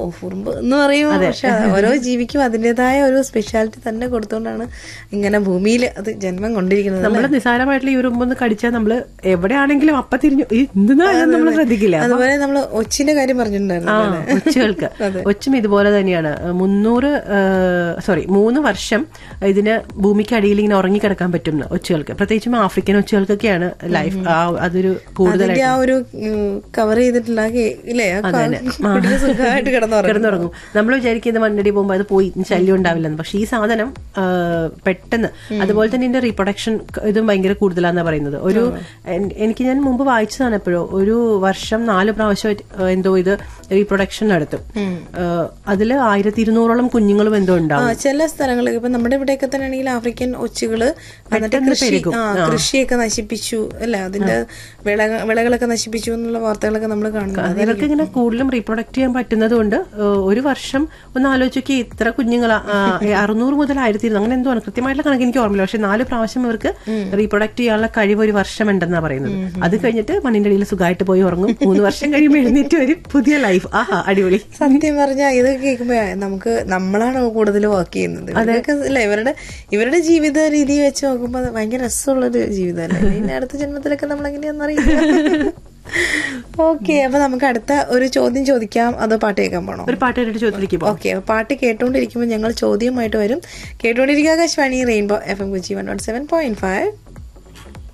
ഉറുമ്പ് എന്ന് പറയും പക്ഷെ അത് ഓരോ ജീവിക്കും അതിൻ്റെതായ ഒരു സ്പെഷ്യാലിറ്റി തന്നെ കൊടുത്തുകൊണ്ടാണ് ഇങ്ങനെ ഭൂമിയിൽ അത് ജന്മം കൊണ്ടിരിക്കുന്നത് നമ്മള് നിസാരമായിട്ടുള്ള ഈ ഉറുമ്പൊന്ന് കടിച്ചാൽ നമ്മള് എവിടെയാണെങ്കിലും അപ്പ തിരിഞ്ഞു എന്തെന്നാ നമ്മൾ ശ്രദ്ധിക്കില്ല അതുപോലെ നമ്മൾ ഒച്ചിന്റെ കാര്യം പറഞ്ഞിട്ടുണ്ടായിരുന്നു ആ ഒച്ചുകൾക്ക് ഒച്ചും ഇതുപോലെ തന്നെയാണ് മുന്നൂറ് സോറി മൂന്ന് വർഷം ഇതിന് ഭൂമിക്ക് അടിയിൽ ഇങ്ങനെ ഉറങ്ങിക്കിടക്കാൻ പറ്റും ഒച്ചുകൾക്ക് പ്രത്യേകിച്ചും ആഫ്രിക്കൻ ഒച്ചുകൾക്കൊക്കെയാണ് ലൈഫ് അതൊരു കൂടുതൽ അതിന്റെ ആ ഒരു കവർ ചെയ്തിട്ടുള്ള ആ കേ- ഇല്ലേ ആ കുട്ടികൾ സുഖമായിട്ട് കിടന്നുറങ്ങും കിടന്നുറങ്ങും നമ്മൾ വിചാരിക്കുന്നത് മണ്ണടി പോകുമ്പോൾ അത് പോയി ഇനി ശല്യം ഉണ്ടാവില്ലെന്ന് പക്ഷെ ഈ സാധനം ആ, പെട്ടെന്ന് അതുപോലെ തന്നെ ഇതിന്റെ റീപ്രൊഡക്ഷൻ ഇതും ഭയങ്കര കൂടുതലാന്നാ പറയുന്നത് ഒരു എൻ- എനിക്ക് ഞാൻ മുമ്പ് വായിച്ചതാണ് എപ്പോഴോ ഒരു വർഷം നാല് പ്രാവശ്യം ആ, എന്തോ ഇത് റീപ്രൊഡക്ഷൻ നടത്തും ആ, അതില് ആയിരത്തി ഇരുന്നൂറോളം കുഞ്ഞുങ്ങളും എന്തോ ആ ഉണ്ടാവും ചില സ്ഥലങ്ങളിൽ ഇപ്പൊ നമ്മുടെ ഇവിടെയൊക്കെ തന്നെ ആണെങ്കിൽ ആഫ്രിക്കൻ ഒച്ചുകള് എന്നിട്ട് കൃഷി ആ കൃഷിയൊക്കെ നശിപ്പിച്ചു അല്ലെ അതിന്റെ വിള വിളകളൊക്കെ നശിപ്പിച്ചു എന്നുള്ള വാർത്തകളൊക്കെ നമ്മൾ കാണുന്നത് ഇവർക്ക് ഇങ്ങനെ കൂടുതലും റീപ്രൊഡക്ട് ചെയ്യാൻ പറ്റുന്നത് കൊണ്ട് ഏഹ്, ഒരു വർഷം ഒന്ന് ആലോചിച്ച് ഇത്ര കുഞ്ഞുങ്ങളാ ആ, അറുന്നൂറ് മുതൽ ആയിരത്തി ഇരുന്നൂറ് അങ്ങനെ എന്തോ ആണ് കൃത്യമായിട്ടുള്ള കണക്ക് എനിക്ക് ഓർമ്മയില്ല പക്ഷെ നാല് പ്രാവശ്യം ഇവർക്ക് റീപ്രൊഡക്ട് ചെയ്യാനുള്ള കഴിവ് ഒരു വർഷം ഉണ്ടെന്നാ പറയുന്നത് അത് കഴിഞ്ഞിട്ട് മണ്ണിന്റെ അടിയിൽ സുഖമായിട്ട് പോയി ഉറങ്ങും മൂന്ന് വർഷം കഴിയുമ്പോൾ എഴുന്നേറ്റ് വരും പുതിയ ലൈഫ് ആഹാ അടിപൊളി സത്യം പറഞ്ഞാൽ ഇത് കേൾക്കുമ്പോ നമുക്ക് നമ്മളാണ് കൂടുതൽ വർക്ക് ചെയ്യുന്നത് ഇവരൊക്കെ അല്ലെ ഇവരുടെ ഇവരുടെ ജീവിത രീതി വെച്ച് നോക്കുമ്പോൾ അത് ഭയങ്കര രസമുള്ളൊരു ജീവിതമല്ലേ ഇനി അടുത്ത ജന്മത്തിലൊക്കെ നമ്മൾ എങ്ങനെയാണെന്നറിയില്ല ഓക്കെ അപ്പൊ നമുക്ക് അടുത്ത ഒരു ചോദ്യം ചോദിക്കാം അതോ പാട്ട് കേൾക്കാൻ പോണോ ഒരു പാട്ട് കേട്ടിട്ട് ചോദിച്ചിരിക്കും ഓക്കെ പാട്ട് കേട്ടുകൊണ്ടിരിക്കുമ്പോൾ ഞങ്ങൾ ചോദ്യമായിട്ട് വരും കേട്ടുകൊണ്ടിരിക്കുക Akashvani rainbow F M Kochi one nought seven point five